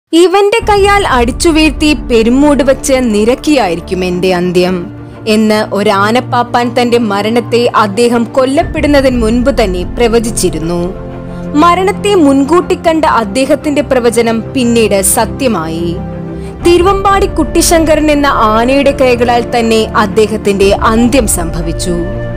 ഇവന്റെ കൈയാൽ അടിച്ചു വീഴ്ത്തി പെരുമൂട് വെച്ച് നിരക്കിയായിരിക്കും എന്റെ അന്ത്യം എന്ന് ഒരാനപ്പാപ്പാൻ തന്റെ മരണത്തെ അദ്ദേഹം കൊല്ലപ്പെടുന്നതിന് മുൻപ് തന്നെ പ്രവചിച്ചിരുന്നു മരണത്തെ മുൻകൂട്ടി കണ്ട അദ്ദേഹത്തിന്റെ പ്രവചനം പിന്നീട് സത്യമായി തിരുവമ്പാടി കുട്ടിശങ്കരൻ എന്ന ആനയുടെ കൈകളാൽ തന്നെ അദ്ദേഹത്തിന്റെ അന്ത്യം സംഭവിച്ചു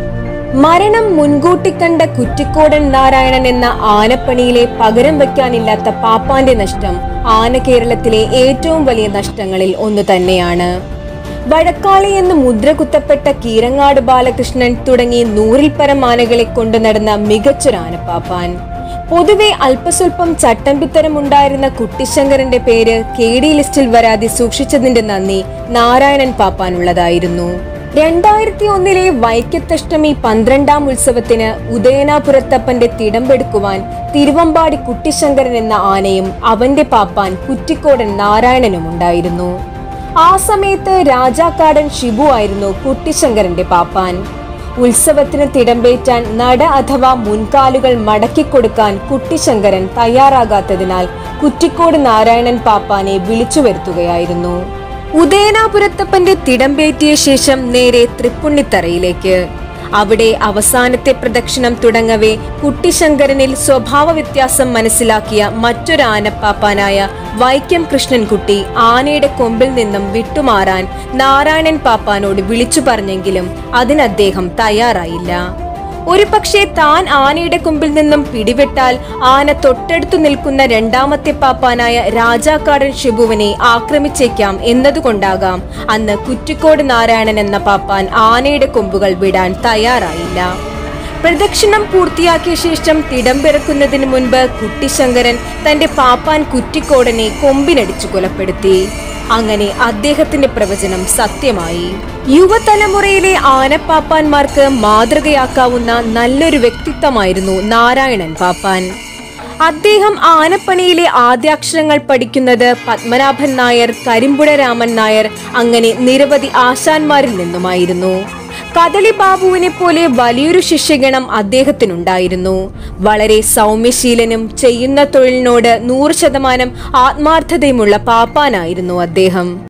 മരണം മുൻകൂട്ടി കണ്ട കുറ്റിക്കോടൻ നാരായണൻ എന്ന ആനപ്പണിയിലെ പകരം വെക്കാനില്ലാത്ത പാപ്പാന്റെ നഷ്ടം ആന കേരളത്തിലെ ഏറ്റവും വലിയ നഷ്ടങ്ങളിൽ ഒന്ന് തന്നെയാണ് വഴക്കാളി എന്ന് മുദ്ര കുത്തപ്പെട്ട കീരങ്ങാട് ബാലകൃഷ്ണൻ തുടങ്ങി നൂറിൽ പരം ആനകളെ കൊണ്ടു നടന്ന മികച്ചൊരു ആനപ്പാപ്പാൻ പൊതുവെ അല്പസ്വല്പം ചട്ടമ്പിത്തരമുണ്ടായിരുന്ന കുട്ടിശങ്കരന്റെ പേര് കെ ഡി ലിസ്റ്റിൽ വരാതെ സൂക്ഷിച്ചതിന്റെ നന്ദി നാരായണൻ പാപ്പാനുള്ളതായിരുന്നു രണ്ടായിരത്തി ഒന്നിലെ വൈക്കത്തഷ്ടമി പന്ത്രണ്ടാം ഉത്സവത്തിന് ഉദയനാപുരത്തപ്പന്റെ തിടമ്പെടുക്കുവാൻ തിരുവമ്പാടി കുട്ടിശങ്കരൻ എന്ന ആനയും അവന്റെ പാപ്പാൻ കുറ്റിക്കോടൻ നാരായണനും ഉണ്ടായിരുന്നു ആ സമയത്ത് രാജാക്കാടൻ ഷിബു ആയിരുന്നു കുട്ടിശങ്കരന്റെ പാപ്പാൻ ഉത്സവത്തിന് തിടമ്പേറ്റാൻ നട അഥവാ മുൻകാലുകൾ മടക്കിക്കൊടുക്കാൻ കുട്ടിശങ്കരൻ തയ്യാറാകാത്തതിനാൽ കുറ്റിക്കോട് നാരായണൻ പാപ്പാനെ വിളിച്ചു വരുത്തുകയായിരുന്നു ഉദയനാപുരത്തപ്പന്റെ തിടമ്പേറ്റിയ ശേഷം നേരെ തൃപ്പുണ്ണിത്തറയിലേക്ക് അവിടെ അവസാനത്തെ പ്രദക്ഷിണം തുടങ്ങവേ കുട്ടിശങ്കരനിൽ സ്വഭാവ വ്യത്യാസം മനസ്സിലാക്കിയ മറ്റൊരു ആനപ്പാപ്പാനായ വൈക്കം കൃഷ്ണൻകുട്ടി ആനയുടെ കൊമ്പിൽ നിന്നും വിട്ടുമാറാൻ നാരായണൻ പാപ്പാനോട് വിളിച്ചു പറഞ്ഞെങ്കിലും അതിന് അദ്ദേഹം തയ്യാറായില്ല ഒരു പക്ഷേ താൻ ആനയുടെ കൊമ്പിൽ നിന്നും പിടിവിട്ടാൽ ആന തൊട്ടടുത്തു നിൽക്കുന്ന രണ്ടാമത്തെ പാപ്പാനായ രാജാക്കാടൻ ഷിബുവിനെ ആക്രമിച്ചേക്കാം എന്നതുകൊണ്ടാകാം അന്ന് കുറ്റിക്കോട് നാരായണൻ എന്ന പാപ്പാൻ ആനയുടെ കൊമ്പുകൾ വിടാൻ തയ്യാറായില്ല പ്രദക്ഷിണം പൂർത്തിയാക്കിയ ശേഷം തിടമ്പിറക്കുന്നതിന് മുൻപ് കുട്ടിശങ്കരൻ തന്റെ പാപ്പാൻ കുറ്റിക്കോടനെ കൊമ്പിനടിച്ചു കൊലപ്പെടുത്തി അങ്ങനെ അദ്ദേഹത്തിന്റെ പ്രവചനം സത്യമായി യുവതലമുറയിലെ ആനപ്പാപ്പാന്മാർക്ക് മാതൃകയാക്കാവുന്ന നല്ലൊരു വ്യക്തിത്വമായിരുന്നു നാരായണൻ പാപ്പാൻ അദ്ദേഹം ആനപ്പണിയിലെ ആദ്യാക്ഷരങ്ങൾ പഠിക്കുന്നത് പത്മനാഭൻ നായർ കരിമ്പുഴ രാമൻ നായർ അങ്ങനെ നിരവധി ആശാന്മാരിൽ നിന്നുമായിരുന്നു കദളി ബാബുവിനെ പോലെ വലിയൊരു ശിഷ്യഗണം അദ്ദേഹത്തിനുണ്ടായിരുന്നു വളരെ സൗമ്യശീലനും ചെയ്യുന്ന തൊഴിലിനോട് നൂറ് ശതമാനം ആത്മാർത്ഥതയുമുള്ള പാപ്പാനായിരുന്നു അദ്ദേഹം